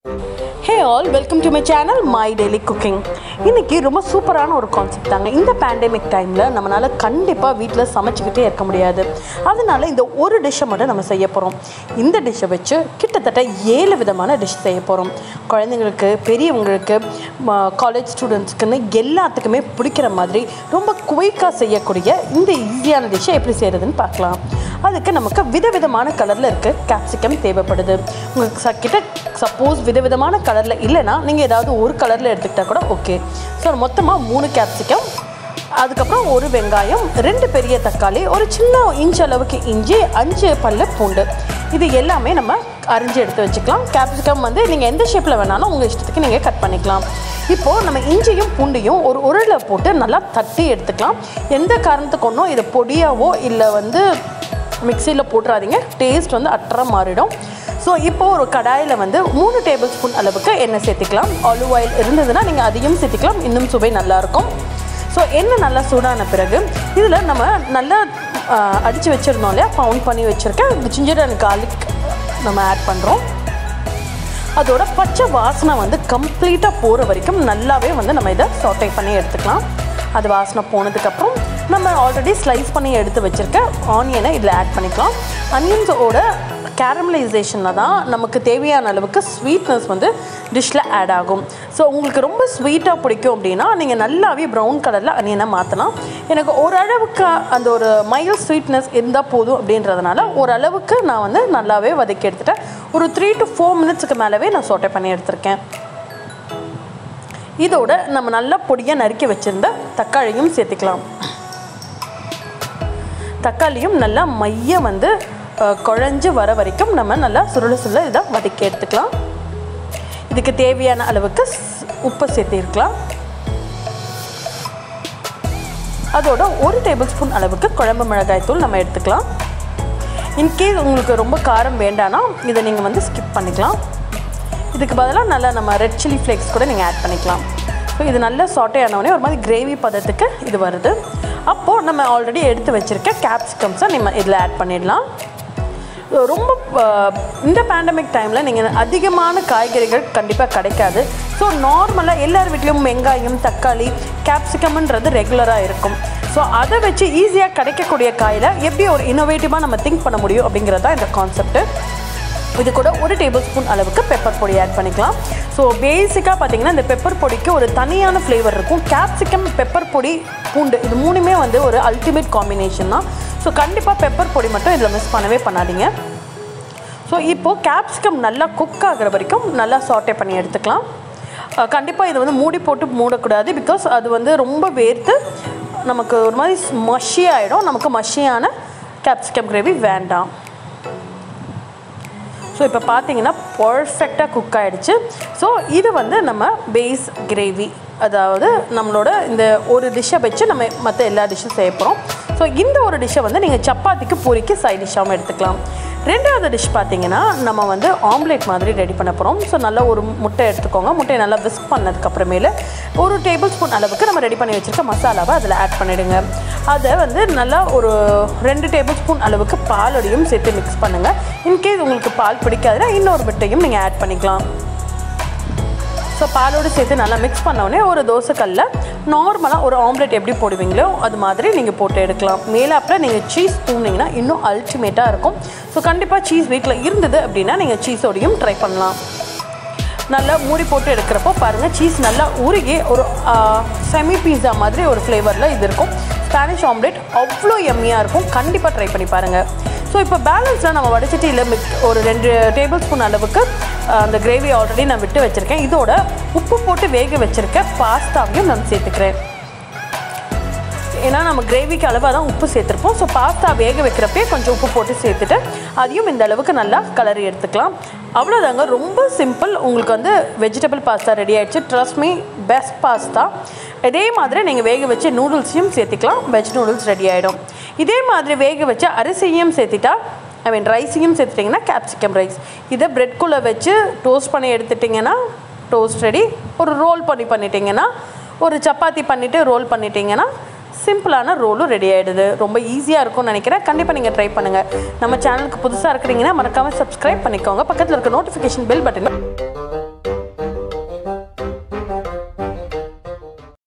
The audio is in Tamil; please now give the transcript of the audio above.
hey all welcome to my channel my daily cooking இன்னைக்கு ரொம்ப சூப்பரான ஒரு கான்செப்ட் தாங்க இந்த பேண்டமிக் டைமில் நம்மளால் கண்டிப்பாக வீட்டில் சமைச்சிக்கிட்டே இருக்க முடியாது அதனால இந்த ஒரு டிஷ்ஷை மட்டும் நம்ம செய்ய போகிறோம் இந்த டிஷ்ஷை வச்சு கிட்டத்தட்ட ஏழு விதமான டிஷ் செய்ய போகிறோம் குழந்தைங்களுக்கு பெரியவங்களுக்கு காலேஜ் ஸ்டூடெண்ட்ஸ்க்குன்னு எல்லாத்துக்குமே பிடிக்கிற மாதிரி ரொம்ப குயிக்காக செய்யக்கூடிய இந்த ஈஸியான டிஷ்ஷை எப்படி செய்கிறதுன்னு பார்க்கலாம் அதுக்கு நமக்கு விதவிதமான கலரில் இருக்க கேப்சிகம் தேவைப்படுது உங்களுக்கு ச- கிட்ட சப்போஸ் விதவிதமான கலரில் இல்லைன்னா நீங்கள் ஏதாவது ஒரு கலரில் எடுத்துக்கிட்டால் கூட ஓகே ஸோ மொத்தமாக மூணு கேப்சிகம் அதுக்கப்புறம் ஒரு வெங்காயம் ரெண்டு பெரிய தக்காளி ஒரு சின்ன இன்ச் அளவுக்கு இஞ்சி அஞ்சு பல்லு பூண்டு இது எல்லாமே நம்ம அரிஞ்சு எடுத்து வச்சுக்கலாம் கேப்சிகம் வந்து நீங்கள் எந்த ஷேப்பில் வேணாலும் உங்கள் இஷ்டத்துக்கு நீங்கள் கட் பண்ணிக்கலாம் இப்போது நம்ம இஞ்சியும் பூண்டையும் ஒரு உருளை போட்டு நல்லா தட்டி எடுத்துக்கலாம் எந்த காரணத்துக்கு ஒன்றும் இதை பொடியாவோ இல்லை வந்து மிக்சியில் போட்டுறாதீங்க டேஸ்ட் வந்து அட்டற மாறிடும் ஸோ இப்போ ஒரு கடாயில் வந்து மூணு டேபிள் ஸ்பூன் அளவுக்கு எண்ணெய் சேர்த்துக்கலாம் ஆலிவ் ஆயில் இருந்ததுன்னா நீங்கள் அதையும் சேர்த்துக்கலாம் இன்னும் சுவை நல்லாயிருக்கும் ஸோ எண்ணெய் நல்லா சூடான பிறகு இதில் நம்ம நல்லா அடித்து வச்சுருந்தோம் இல்லையா பவுண்ட் பண்ணி வச்சுருக்கேன் ஜிஞ்சர் அண்ட் garlic நம்ம ஆட் பண்ணுறோம் அதோட பச்சை வாசனை வந்து கம்ப்ளீட்டாக போகிற வரைக்கும் நல்லாவே வந்து நம்ம இதை சாட்டை பண்ணி எடுத்துக்கலாம் அது வாசனை போனதுக்கப்புறம் நம்ம ஆல்ரெடி ஸ்லைஸ் பண்ணி எடுத்து வச்சுருக்க ஆனியனை இதில் ஆட் பண்ணிக்கலாம் அனியன்ஸோட கேரமலைசேஷனில் தான் நமக்கு தேவையான அளவுக்கு ஸ்வீட்னஸ் வந்து டிஷ்ஷில் ஆட் ஆகும் ஸோ உங்களுக்கு ரொம்ப ஸ்வீட்டாக பிடிக்கும் அப்படின்னா நீங்கள் நல்லாவே ப்ரௌன் கலரில் அனியனை மாற்றலாம் எனக்கு ஓரளவுக்கு அந்த ஒரு மைல்ட் ஸ்வீட்னஸ் இருந்தால் போதும் அப்படின்றதுனால ஓரளவுக்கு நான் வந்து நல்லாவே வதக்கி எடுத்துட்டேன் ஒரு த்ரீ டு ஃபோர் மினிட்ஸுக்கு மேலவே நான் சோட்டை பண்ணி எடுத்திருக்கேன் இதோட நம்ம நல்லா பொடியாக நறுக்கி வச்சுருந்த தக்காளியும் சேர்த்துக்கலாம் தக்காளியும் நல்லா மைய வந்து அஹ், குழஞ்சு வர வரைக்கும் நம்ம நல்லா சுருள சுருள இதை வதக்கி எடுத்துக்கலாம் இதுக்கு தேவையான அளவுக்கு ஸ்- உப்பு சேர்த்திருக்கலாம் அதோட ஒரு டேபிள் ஸ்பூன் அளவுக்கு குழம்பு மிளகாய் தூள் நம்ம எடுத்துக்கலாம் இன்கேஸ் உங்களுக்கு ரொம்ப காரம் வேண்டானா இதை நீங்கள் வந்து ஸ்கிப் பண்ணிக்கலாம் இதுக்கு பதிலாக நல்லா நம்ம ரெட் சில்லி ஃப்ளேக்ஸ் கூட நீங்கள் ஆட் பண்ணிக்கலாம் ஸோ இது நல்லா சாட்டே ஆனவுடனே ஒரு மாதிரி கிரேவி பதத்துக்கு இது வருது அப்போது நம்ம ஆல்ரெடி எடுத்து வச்சுருக்க கேப்சிகம்ஸை நம்ம இதில் ஆட் பண்ணிடலாம் ரொம்ப அஹ், இந்த பேண்டமிக் டைமில் நீங்கள் அதிகமான காய்கறிகள் கண்டிப்பாக கிடைக்காது ஸோ நார்மலாக எல்லார் வீட்லேயும் வெங்காயம் தக்காளி கேப்சிகம்ன்றது ரெகுலராக இருக்கும் ஸோ அதை வச்சு ஈஸியாக கிடைக்கக்கூடிய காயில் எப்படி ஒரு இன்னோவேட்டிவாக நம்ம திங்க் பண்ண முடியும் அப்படிங்கிறது தான் இந்த கான்செப்ட்டு இது கூட ஒரு டேபிள் ஸ்பூன் அளவுக்கு பெப்பர் பொடி ஆட் பண்ணிக்கலாம் ஸோ பேசிக்காக பார்த்தீங்கன்னா இந்த பெப்பர் பொடிக்கு ஒரு தனியான ஃப்ளேவர் இருக்கும் கேப்சிகம் பெப்பர் பொடி பூண்டு இது மூணுமே வந்து ஒரு அல்டிமேட் காம்பினேஷன் தான் ஸோ கண்டிப்பாக பெப்பர் பொடி மட்டும் இதில் மிஸ் பண்ணவே பண்ணாதீங்க ஸோ இப்போது கேப்சிகம் நல்லா குக் ஆகுற வரைக்கும் நல்லா சாட்டே பண்ணி எடுத்துக்கலாம் கண்டிப்பாக இது வந்து மூடி போட்டு மூடக்கூடாது பிகாஸ் அது வந்து ரொம்ப வேர்த்து நமக்கு ஒரு மாதிரி மஷி ஆகிடும் நமக்கு மஷியான கேப்சிகம் கிரேவி வேண்டாம் ஸோ இப்போ பார்த்தீங்கன்னா பர்ஃபெக்டாக குக் ஆகிடுச்சு ஸோ இது வந்து நம்ம பேஸ் கிரேவி அதாவது நம்மளோட இந்த ஒரு டிஷ்ஷை வச்சு நம்ம மற்ற எல்லா டிஷ்ஷும் செய்ய போகிறோம் ஸோ இந்த ஒரு டிஷ்ஷை வந்து நீங்கள் சப்பாத்திக்கு பூரிக்கு சைட் டிஷ்ஷாகவும் எடுத்துக்கலாம் ரெண்டாவது டிஷ் பார்த்தீங்கன்னா நம்ம வந்து ஆம்லேட் மாதிரி ரெடி பண்ண போகிறோம் ஸோ நல்லா ஒரு முட்டை எடுத்துக்கோங்க முட்டையை நல்லா விஸ்க் பண்ணதுக்கப்புறமேல ஒரு டேபிள் ஸ்பூன் அளவுக்கு நம்ம ரெடி பண்ணி வச்சுருக்க மசாலாவை அதில் ஆட் பண்ணிவிடுங்க அதை வந்து நல்லா ஒரு ரெண்டு டேபிள் ஸ்பூன் அளவுக்கு பாலோடையும் சேர்த்து மிக்ஸ் பண்ணுங்கள் இன்கேஸ் உங்களுக்கு பால் பிடிக்காதுன்னா இன்னொரு முட்டையும் நீங்கள் ஆட் பண்ணிக்கலாம் ஸோ பாலோடு சேர்த்து நல்லா மிக்ஸ் பண்ணோடனே ஒரு தோசைக்கல்ல நார்மலாக ஒரு ஆம்லெட் எப்படி போடுவீங்களோ அது மாதிரி நீங்கள் போட்டு எடுக்கலாம் மேலாப்பில் நீங்கள் சீஸ் தூண்டிங்கன்னா இன்னும் அல்டிமேட்டாக இருக்கும் ஸோ கண்டிப்பாக சீஸ் வீட்டில் இருந்தது அப்படின்னா நீங்கள் சீஸோடையும் ட்ரை பண்ணலாம் நல்லா மூடி போட்டு எடுக்கிறப்போ பாருங்கள் சீஸ் நல்லா உருகி ஒரு செமி பீஸா மாதிரி ஒரு ஃப்ளேவரில் இது இருக்கும் ஸ்பானிஷ் ஆம்லெட் அவ்வளோ எம்மியாக இருக்கும் கண்டிப்பாக ட்ரை பண்ணி பாருங்கள் ஸோ இப்போ பேலன்ஸில் நம்ம வடிச்சிட்டியில் மிக் ஒரு ரெண்டு டேபிள் ஸ்பூன் அளவுக்கு ஆஹ், அந்த கிரேவி ஆல்ரெடி நான் விட்டு வச்சுருக்கேன் இதோட உப்பு போட்டு வேக வச்சுருக்க பாஸ்தாவையும் நான் சேர்த்துக்கிறேன் ஏன்னா நம்ம கிரேவிக்கு அளவாக தான் உப்பு சேர்த்துருப்போம் ஸோ பாஸ்தா வேக வைக்கிறப்பே கொஞ்சம் உப்பு போட்டு சேர்த்துட்டு அதையும் இந்த அளவுக்கு நல்லா கலரி எடுத்துக்கலாம் அவ்வளோதாங்க ரொம்ப சிம்பிள் உங்களுக்கு வந்து வெஜிடபிள் பாஸ்தா ரெடி ஆயிடுச்சு ட்ரஸ்ட் மீ பெஸ்ட் பாஸ்தா இதே மாதிரி நீங்கள் வேக வச்சு நூடுல்ஸையும் சேர்த்துக்கலாம் வெஜ் நூடுல்ஸ் ரெடி ஆகிடும் இதே மாதிரி வேக வச்ச அரிசியையும் சேர்த்துட்டா ஐ மீன் ரைஸையும் சேர்த்துட்டிங்கன்னா கேப்சிகம் ரைஸ் இதை ப்ரெட்குள்ளே வச்சு டோஸ்ட் பண்ணி எடுத்துட்டிங்கன்னா டோஸ்ட் ரெடி ஒரு ரோல் பண்ணி பண்ணிட்டீங்கன்னா ஒரு சப்பாத்தி பண்ணிவிட்டு ரோல் பண்ணிட்டீங்கன்னா சிம்பிளான ரோலும் ரெடி ஆகிடுது ரொம்ப ஈஸியாக இருக்கும்னு நினைக்கிறேன் கண்டிப்பாக நீங்கள் ட்ரை பண்ணுங்கள் நம்ம சேனலுக்கு புதுசாக இருக்கிறீங்கன்னா மறக்காமல் சப்ஸ்கிரைப் பண்ணிக்கோங்க பக்கத்தில் இருக்க நோட்டிஃபிகேஷன் பெல் பட்டன்